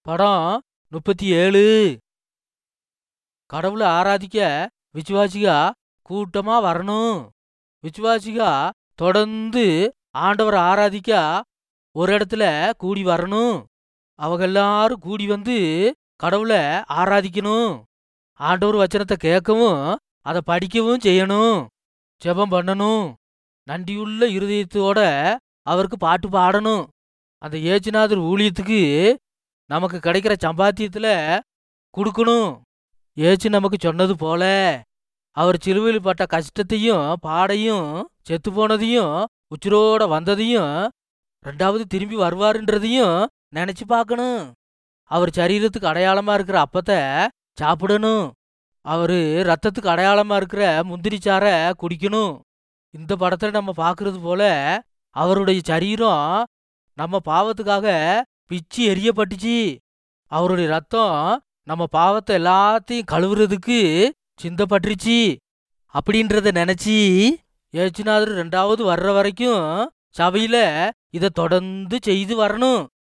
படம் முப்பத்தி ஏழு கடவுளை ஆராதிக்க விசுவாசிகா கூட்டமா வரணும் விசுவாசிகா தொடர்ந்து ஆண்டவரை ஆராதிக்க ஒரு இடத்துல கூடி வரணும் அவங்க எல்லாரும் கூடி வந்து கடவுளை ஆராதிக்கணும் ஆண்டவர் வச்சனத்தை கேட்கவும் அதை படிக்கவும் செய்யணும் ஜெபம் பண்ணணும் நன்றியுள்ள இருதயத்தோட அவருக்கு பாட்டு பாடணும் அந்த ஏசுநாதர் ஊழியத்துக்கு நமக்கு கிடைக்கிற சம்பாத்தியத்துல கொடுக்கணும் ஏசு நமக்கு சொன்னது போல அவர் சிலுவையில் பட்ட கஷ்டத்தையும் பாடையும் செத்து போனதையும் உச்சிரோட வந்ததையும் ரெண்டாவது திரும்பி வருவாருன்றதையும் நினைச்சு பார்க்கணும் அவர் சரீரத்துக்கு அடையாளமா இருக்கிற அப்பத்தை சாப்பிடணும் அவரு ரத்தத்துக்கு அடையாளமா இருக்கிற முந்திரிச்சாரை குடிக்கணும் இந்த படத்துல நம்ம பார்க்கறது போல அவருடைய சரீரம் நம்ம பாவத்துக்காக பிச்சு எரியப்பட்டுச்சு அவருடைய ரத்தம் நம்ம பாவத்தை எல்லாத்தையும் கழுவுறதுக்கு சிந்தப்பட்டுருச்சு அப்படின்றத நினைச்சி ஏச்சுநாதர் ரெண்டாவது வர்ற வரைக்கும் சபையில இதை தொடர்ந்து செய்து வரணும்